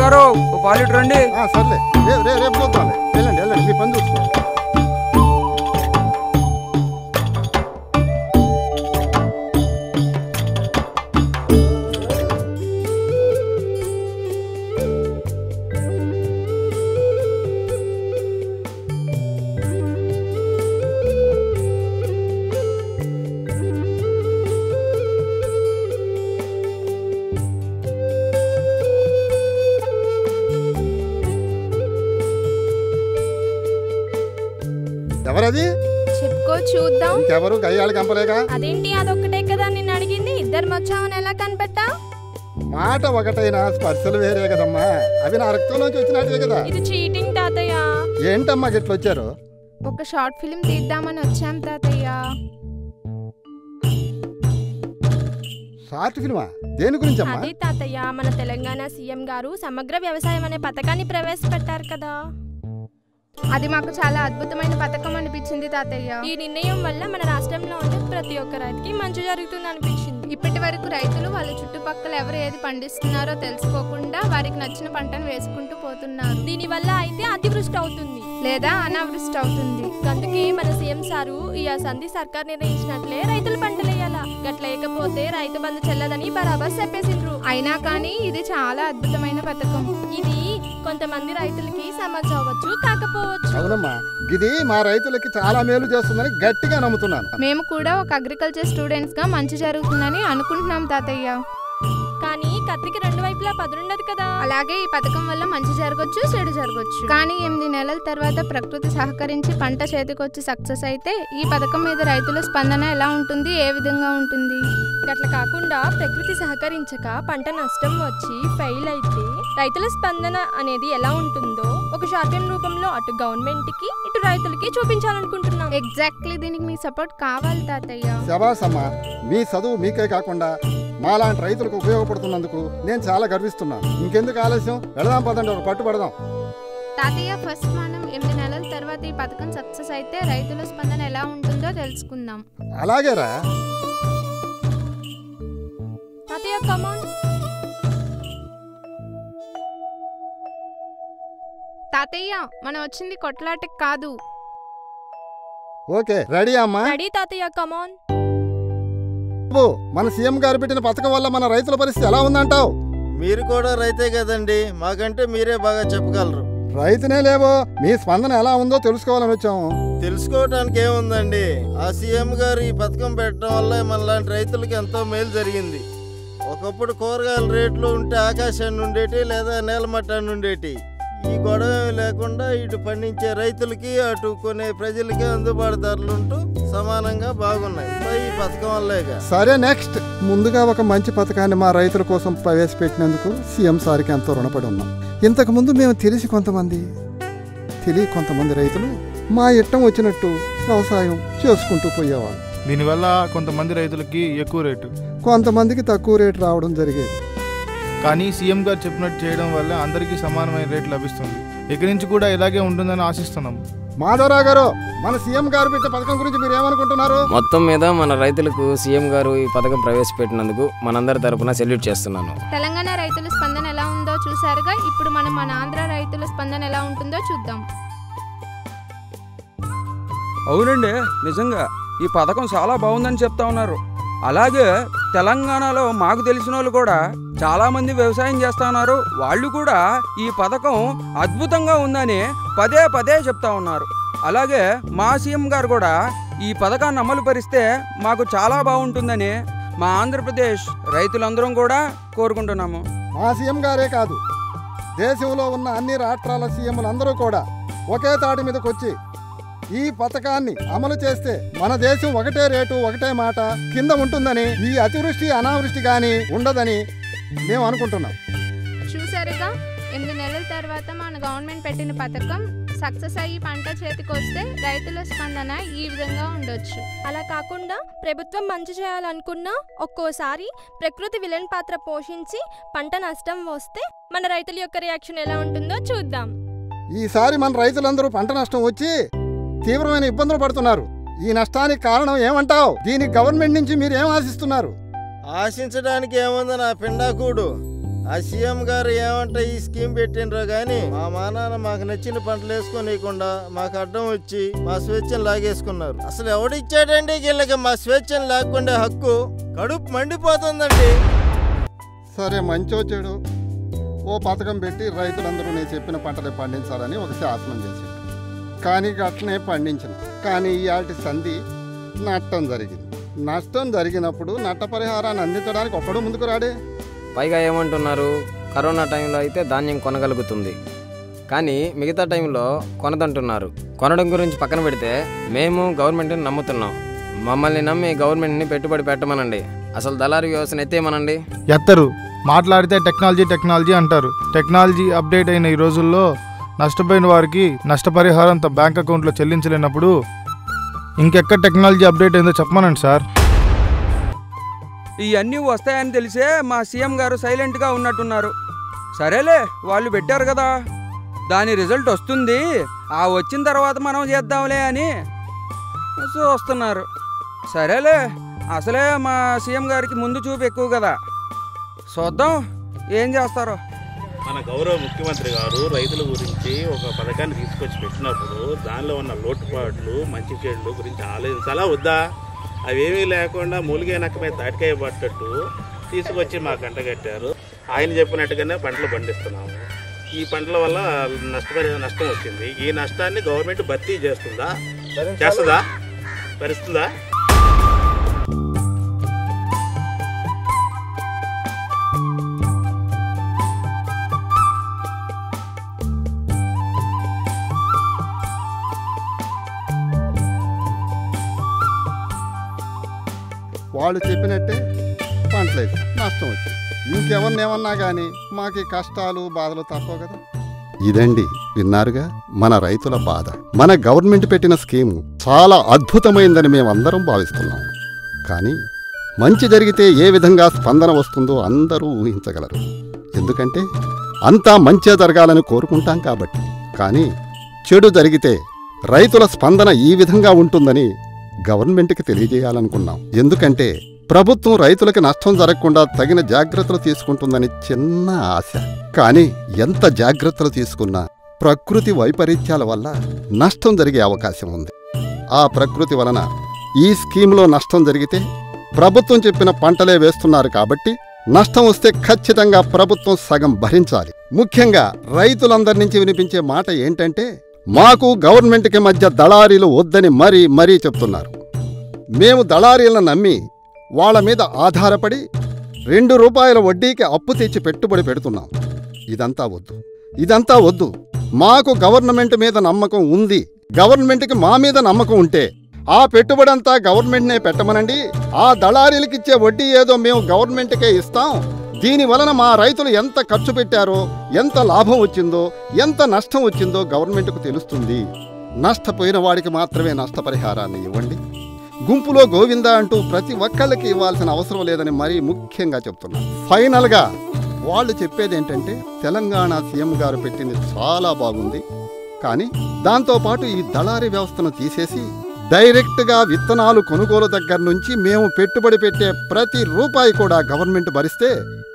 గారు ఓ పాలిట్ రండి ఆ, సర్లే రే- రే- రేపు చూద్దాంలే వెళ్ళండి వెళ్ళండి మీ పని చూసుకో ఎవరది చెప్పుకో చూద్దాం ఇంకెవరు గయ్యాళి కంపలేగా అదేంటి అదొక్కటే కదా నిన్ను అడిగింది ఇద్దరు వచ్చామని ఎలా కనిపెట్టా మాట ఒకటైనా స్పర్శలు వేరే కదమ్మా అవి నా రక్తంలోంచి వచ్చినట్టే కదా ఇది చీటింగ్ తాతయ్య ఏంటమ్మా గిట్ల వచ్చారు ఒక షార్ట్ ఫిల్మ్ తీద్దామని వచ్చాం తాతయ్య షార్ట్ ఫిల్మా దేని గురించి అమ్మా అదే తాతయ్య మన తెలంగాణ సీఎం గారు సమగ్ర వ్యవసాయం అనే పథకాన్ని ప్రవేశపెట్టారు కదా అది మాకు చాలా అద్భుతమైన పథకం అనిపించింది తాతయ్య ఈ నిర్ణయం వల్ల మన రాష్ట్రంలో ఉండే ప్రతి ఒక్క రైతుకి మంచి జరుగుతుంది అనిపించింది ఇప్పటి వరకు రైతులు వాళ్ళ చుట్టుపక్కల ఎవరు ఏది పండిస్తున్నారో తెలుసుకోకుండా వారికి నచ్చిన పంటను వేసుకుంటూ పోతున్నారు దీని వల్ల అయితే అతివృష్టి అవుతుంది లేదా అనావృష్టి అవుతుంది అందుకే మన సీఎం సారు ఈ సంధి సర్కార్ నిర్ణయించినట్లే రైతులు పంటలేయాలా గట్లేకపోతే రైతు బంధు చెల్లదని బరాబర్ చెప్పేసిండ్రు అయినా కానీ ఇది చాలా అద్భుతమైన పథకం ఇది కొంతమంది రైతులకి సమస్య అవ్వచ్చు కాకపోవచ్చు అవునమ్మా ఇది మా రైతులకి చాలా మేలు చేస్తుందని గట్టిగా నమ్ముతున్నాను మేము కూడా ఒక అగ్రికల్చర్ స్టూడెంట్స్ గా మంచి జరుగుతుందని అనుకుంటున్నాం తాతయ్య కానీ కత్తికి రెండు వైపులా పదునుండదు కదా అలాగే ఈ పథకం వల్ల మంచి జరగచ్చు చెడు జరగచ్చు కానీ ఎనిమిది నెలల తర్వాత ప్రకృతి సహకరించి పంట చేతికొచ్చి సక్సెస్ అయితే ఈ పథకం మీద రైతుల స్పందన ఎలా ఉంటుంది ఏ విధంగా ఉంటుంది గట్ల కాకుండా ప్రకృతి సహకరించక పంట నష్టం వచ్చి ఫెయిల్ అయితే రైతుల స్పందన అనేది ఎలా ఉంటుందో ఒక షార్ట్ ఫిల్మ్ రూపంలో అటు గవర్నమెంట్ కి ఇటు రైతులకి చూపించాలనుకుంటున్నాం ఎగ్జాక్ట్లీ దీనికి మీ సపోర్ట్ కావాలి తాతయ్య శబాస్ అమ్మా మీ చదువు మీకే కాకుండా మాలాంటి రైతులకు ఉపయోగపడుతున్నందుకు నేను చాలా గర్విస్తున్నాను ఇంకెందుకు ఆలస్యం వెళదాం పదండి ఒక పట్టు పడదాం తాతయ్య ఫస్ట్ మనం ఎనిమిది నెలల తర్వాత ఈ పథకం సక్సెస్ అయితే రైతుల స్పందన ఎలా ఉంటుందో తెలుసుకుందాం అలాగేరా తాతయ్య కమాన్ తాతయ్య మనం వచ్చింది కొట్లాటకి కాదు ఓకే రెడీ అమ్మా రెడీ తాతయ్య కమాన్ బాబు, మన సీఎం గారు పెట్టిన పథకం వల్ల మన రైతుల పరిస్థితి ఎలా ఉందంటావు మీరు కూడా రైతే కదండి మాకంటే మీరే బాగా చెప్పగలరు రైతునే లేవో మీ స్పందన ఎలా ఉందో తెలుసుకోవాలని వచ్చాము తెలుసుకోవటానికి ఏముందండి ఆ సీఎం గారు ఈ పథకం పెట్టడం వల్ల మనలాంటి రైతులకి ఎంతో మేలు జరిగింది ఒకప్పుడు కూరగాయల రేట్లు ఉంటే ఆకాశాన్ని ఉండేటి లేదా నేలమట్టాన్ని ఉండేటి ఈ గొడవ ఏమీ లేకుండా ఇటు పండించే రైతులకి అటు కొనే ప్రజలకి అందుబాటు ధరలు ఉంటూ సమానంగా బాగున్నాయి సో ఈ పథకం వల్లేగా సరే నెక్స్ట్ ముందుగా ఒక మంచి పథకాన్ని మా రైతుల కోసం ప్రవేశపెట్టినందుకు సీఎం సార్కి ఎంతో రుణపడి ఉన్నాం ఇంతకు ముందు మేము తెలిసి కొంతమంది తెలియ కొంతమంది రైతులు మా ఇట్టం వచ్చినట్టు వ్యవసాయం చేసుకుంటూ పోయేవాళ్ళు దీనివల్ల కొంతమంది రైతులకి ఎక్కువ రేటు కొంతమందికి తక్కువ రేటు రావడం జరిగేది కానీ సీఎం గారు చెప్పినట్టు చేయడం వల్ల అందరికీ సమానమైన రేటు లభిస్తుంది ఇక నుంచి కూడా ఇలాగే ఉంటుందని ఆశిస్తున్నాం మాధవరావు గారు మన సీఎం గారు పెట్టే పథకం గురించి మీరు ఏమనుకుంటున్నారు మొత్తం మీద మన రైతులకు సీఎం గారు ఈ పథకం ప్రవేశపెట్టినందుకు మనందరి తరపున సెల్యూట్ చేస్తున్నాను తెలంగాణ రైతుల స్పందన ఎలా ఉందో చూసారుగా ఇప్పుడు మనం మన ఆంధ్ర రైతుల స్పందన ఎలా ఉంటుందో చూద్దాం అవునండి నిజంగా ఈ పథకం చాలా బాగుందని చెప్తా ఉన్నారు అలాగే తెలంగాణలో మాకు తెలిసిన వాళ్ళు కూడా చాలా మంది వ్యవసాయం చేస్తా ఉన్నారు వాళ్ళు కూడా ఈ పథకం అద్భుతంగా ఉందని పదే పదే చెప్తా ఉన్నారు అలాగే మా సీఎం గారు కూడా ఈ పథకాన్ని అమలు పరిస్తే మాకు చాలా బాగుంటుందని మా ఆంధ్రప్రదేశ్ రైతులందరం కూడా కోరుకుంటున్నాము మా సీఎం గారే కాదు దేశంలో ఉన్న అన్ని రాష్ట్రాల సీఎంలందరూ కూడా ఒకే తాటి మీదకి వచ్చి ఈ పథకాన్ని అమలు చేస్తే మన దేశం ఒకటే రేటు ఒకటే మాట కింద ఉంటుందని ఈ అతివృష్టి అనావృష్టి కానీ ఉండదని మేము అనుకుంటున్నాం చూసారుగా ఎనిమిది నెలల తర్వాత మన గవర్నమెంట్ పెట్టిన పథకం సక్సెస్ అయ్యి పంట చేతికి వస్తే రైతుల స్పందన ఈ విధంగా ఉండొచ్చు అలా కాకుండా ప్రభుత్వం మంచి చేయాలనుకున్నా ఒక్కోసారి ప్రకృతి విలన్ పాత్ర పోషించి పంట నష్టం వస్తే మన రైతుల యొక్క రియాక్షన్ ఎలా ఉంటుందో చూద్దాం ఈసారి మన రైతులందరూ పంట నష్టం వచ్చి తీవ్రమైన ఇబ్బందులు పడుతున్నారు ఈ నష్టానికి కారణం ఏమంటావు దీనికి గవర్నమెంట్ నుంచి మీరు ఏం ఆశిస్తున్నారు ఆశించడానికి ఏముంది నా పిండాకుడు ఆ సీఎం గారు ఏమంటే ఈ స్కీమ్ పెట్టినరో గాని మా మానాన్న మాకు నచ్చిన పంటలు వేసుకోనీయకుండా మాకు అడ్డం వచ్చి మా స్వేచ్ఛను లాగేసుకున్నారు అసలు ఎవడిచ్చాడండి వీళ్ళకి మా స్వేచ్ఛను లాక్కుండే హక్కు కడుపు మండిపోతుందండి సరే మంచో చెడు ఓ పథకం పెట్టి రైతులందరూ నేను చెప్పిన పంటలే పండించాలని ఒక శాసనం చేసింది కానీ అట్లనే పండించిన కానీ ఇయాటి సంధి నష్టం జరిగింది నష్టం జరిగినప్పుడు నష్టపరిహారాన్ని అందించడానికి ఒక్కడు ముందుకు రాడే పైగా ఏమంటున్నారు కరోనా టైంలో అయితే ధాన్యం కొనగలుగుతుంది కానీ మిగతా టైంలో కొనదంటున్నారు కొనడం గురించి పక్కన పెడితే మేము గవర్నమెంట్ని నమ్ముతున్నాం మమ్మల్ని నమ్మి గవర్నమెంట్ని పెట్టుబడి పెట్టమనండి అసలు దళారీ వ్యవస్థను ఎత్తేయమనండి ఎత్తరు మాట్లాడితే టెక్నాలజీ టెక్నాలజీ అంటారు టెక్నాలజీ అప్డేట్ అయిన ఈ రోజుల్లో నష్టపోయిన వారికి నష్టపరిహారం తమ బ్యాంక్ అకౌంట్లో చెల్లించలేనప్పుడు ఇంకెక్కడ టెక్నాలజీ అప్డేట్ అయిందో చెప్పమనండి సార్ ఇవన్నీ వస్తాయని తెలిసే మా సీఎం గారు సైలెంట్గా ఉన్నట్టున్నారు సరేలే వాళ్ళు పెట్టారు కదా దాని రిజల్ట్ వస్తుంది ఆ వచ్చిన తర్వాత మనం చేద్దాంలే అని చూస్తున్నారు సరేలే అసలే మా సీఎం గారికి ముందు చూపు ఎక్కువ కదా చూద్దాం ఏం చేస్తారో మన గౌరవ ముఖ్యమంత్రి గారు రైతుల గురించి ఒక పథకాన్ని తీసుకొచ్చి పెట్టినప్పుడు దానిలో ఉన్న లోటుపాట్లు మంచి చెడులు గురించి ఆలోచించాలా వద్దా అవేమీ లేకుండా మూలిగే నక్క మీద తాటికాయ పట్టట్టు తీసుకొచ్చి మా గంట కట్టారు ఆయన చెప్పినట్టుగానే పంటలు పండిస్తున్నాము ఈ పంటల వల్ల నష్టపరి నష్టం వచ్చింది ఈ నష్టాన్ని గవర్నమెంట్ భర్తీ చేస్తుందా చేస్తుందా భరిస్తుందా వాళ్ళు చెప్పినట్టే పంటలేదు నష్టం వచ్చింది ఇంకెవరిని ఏమన్నా కానీ మాకు ఈ కష్టాలు బాధలు తప్పవు కదా ఇదండి విన్నారుగా మన రైతుల బాధ మన గవర్నమెంట్ పెట్టిన స్కీము చాలా అద్భుతమైందని మేమందరం భావిస్తున్నాం కానీ మంచి జరిగితే ఏ విధంగా స్పందన వస్తుందో అందరూ ఊహించగలరు ఎందుకంటే అంతా మంచే జరగాలని కోరుకుంటాం కాబట్టి కానీ చెడు జరిగితే రైతుల స్పందన ఈ విధంగా ఉంటుందని గవర్నమెంట్కి తెలియజేయాలనుకున్నాం ఎందుకంటే ప్రభుత్వం రైతులకి నష్టం జరగకుండా తగిన జాగ్రత్తలు తీసుకుంటుందని చిన్న ఆశ కానీ ఎంత జాగ్రత్తలు తీసుకున్నా ప్రకృతి వైపరీత్యాల వల్ల నష్టం జరిగే అవకాశం ఉంది ఆ ప్రకృతి వలన ఈ స్కీమ్లో నష్టం జరిగితే ప్రభుత్వం చెప్పిన పంటలే వేస్తున్నారు కాబట్టి నష్టం వస్తే ఖచ్చితంగా ప్రభుత్వం సగం భరించాలి ముఖ్యంగా రైతులందరి నుంచి వినిపించే మాట ఏంటంటే మాకు గవర్నమెంట్కి మధ్య దళారీలు వద్దని మరీ మరీ చెప్తున్నారు మేము దళారీలను నమ్మి వాళ్ళ మీద ఆధారపడి రెండు రూపాయల వడ్డీకి అప్పు తెచ్చి పెట్టుబడి పెడుతున్నాం ఇదంతా వద్దు ఇదంతా వద్దు మాకు గవర్నమెంట్ మీద నమ్మకం ఉంది గవర్నమెంట్కి మా మీద నమ్మకం ఉంటే ఆ పెట్టుబడంతా గవర్నమెంట్నే పెట్టమనండి ఆ దళారీలకిచ్చే వడ్డీ ఏదో మేము గవర్నమెంట్కే ఇస్తాం దీని వలన మా రైతులు ఎంత ఖర్చు పెట్టారో ఎంత లాభం వచ్చిందో ఎంత నష్టం వచ్చిందో గవర్నమెంట్కు తెలుస్తుంది నష్టపోయిన వాడికి మాత్రమే నష్టపరిహారాన్ని ఇవ్వండి గుంపులో గోవిందా అంటూ ప్రతి ఒక్కళ్ళకి ఇవ్వాల్సిన అవసరం లేదని మరీ ముఖ్యంగా చెప్తున్నా ఫైనల్గా వాళ్ళు చెప్పేది ఏంటంటే తెలంగాణ సీఎం గారు పెట్టింది చాలా బాగుంది కానీ దాంతోపాటు ఈ దళారీ వ్యవస్థను తీసేసి డైరెక్ట్గా విత్తనాలు కొనుగోలు దగ్గర నుంచి మేము పెట్టుబడి పెట్టే ప్రతి రూపాయి కూడా గవర్నమెంట్ భరిస్తే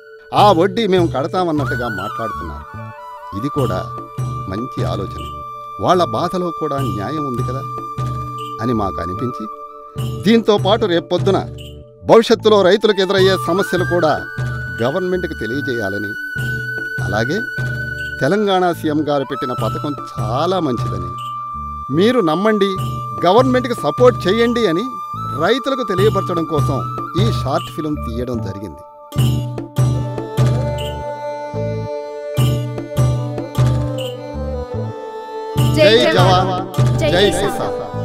ఆ వడ్డీ మేము కడతామన్నట్టుగా మాట్లాడుతున్నారు ఇది కూడా మంచి ఆలోచన వాళ్ళ బాధలో కూడా న్యాయం ఉంది కదా అని మాకు అనిపించి దీంతో పాటు రేపొద్దున భవిష్యత్తులో రైతులకు ఎదురయ్యే సమస్యలు కూడా గవర్నమెంట్కి తెలియజేయాలని అలాగే తెలంగాణ సీఎం గారు పెట్టిన పథకం చాలా మంచిదని మీరు నమ్మండి గవర్నమెంట్కి సపోర్ట్ చేయండి అని రైతులకు తెలియపరచడం కోసం ఈ షార్ట్ ఫిల్మ్ తీయడం జరిగింది జై జవాన్ జై కిసాన్